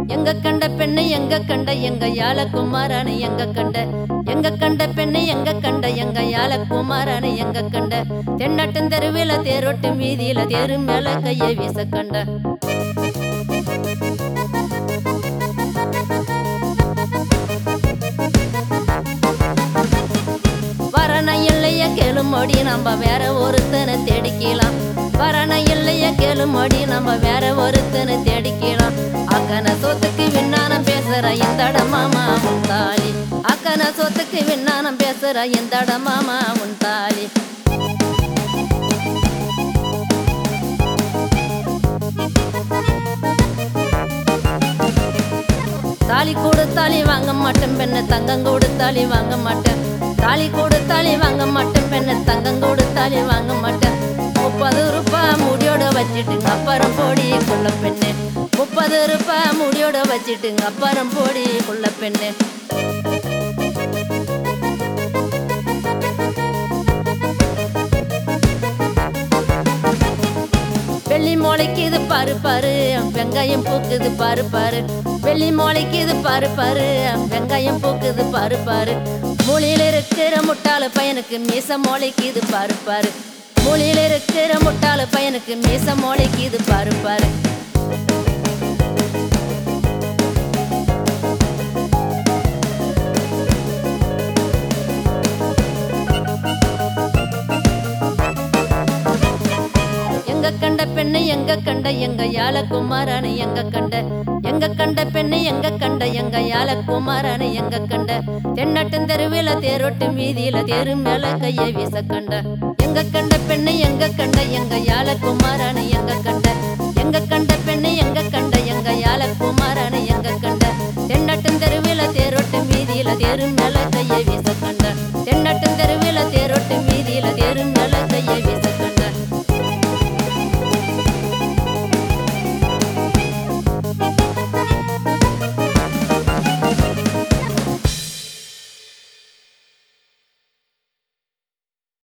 எங்க கண்ட பெண்ணு எங்க கண்ட எங்க யாழ குமாரானு எங்க கண்ட எங்க கண்ட பெண்ணு எங்க கண்ட எங்க யாழ குமாரானு எங்க கண்ட தென்னட்டும் தெருவில தேரோட்டும் வீதியில தேரு மேல கையை வீச கண்ட வரண இல்லைய கேளுமோடி நம்ம வேற ஒருத்தனை தேடிக்கலாம் வரண இல்லைய கேளுமோடி நம்ம வேற ஒருத்தனை தேடிக்கலாம் அக்கன சொத்துக்கு விண்ணானம் பேசுற எந்தட மாமா உன் தாலி அக்கன சொத்துக்கு விண்ணானம் பேசுற எந்தட மாமா உன் தாலி தாலி கொடுத்தாலி வாங்க மாட்டேன் பெண்ணு தங்கம் கொடுத்தாலி வாங்க மாட்டேன் தாலி கொடுத்தாலி வாங்க மாட்டேன் பெண்ணு தங்கம் கொடுத்தாலி வாங்க மாட்டேன் முப்பது ரூபாய் முடியோட வச்சிட்டுங்க அப்புறம் போடி கொள்ள பெண்ணு முப்பது ரூபாய் முடியோட வச்சிட்டுங்க அப்புறம் போடி கொள்ள பெண்ணு வெள்ளி மோளைக்கு இது பாரு பாரு வெங்காயம் பூக்குது பாரு பாரு வெள்ளி மோளைக்கு இது பாரு பாரு வெங்காயம் பூக்குது பாரு பாரு மூலையில இருக்கிற முட்டாள பையனுக்கு மீச மோளைக்கு இது பாரு பாரு மூலையில இருக்கிற முட்டாள பையனுக்கு மீச மோளைக்கு இது பாரு பாரு எங்க கண்ட பெண்ணு எங்க கண்ட எங்க யாழ குமாரானு எங்க கண்ட எங்க கண்ட பெண்ணு எங்க கண்ட எங்க யாழ குமாரானு எங்க கண்ட தென்னட்டும் தெருவில தேரோட்டும் வீதியில தேரு மேல கையை வீச கண்ட எங்க கண்ட பெண்ணு எங்க கண்ட எங்க யாழ குமாரானு எங்க கண்ட எங்க கண்ட பெண்ணு எங்க கண்ட எங்க யாழ குமாரானு எங்க கண்ட தென்னட்டும் தெருவில தேரோட்டும் வீதியில தேரு மேல கையை வீச கண்ட தென்னட்டும் தெருவில தேரோட்டும் வீதியில தேரு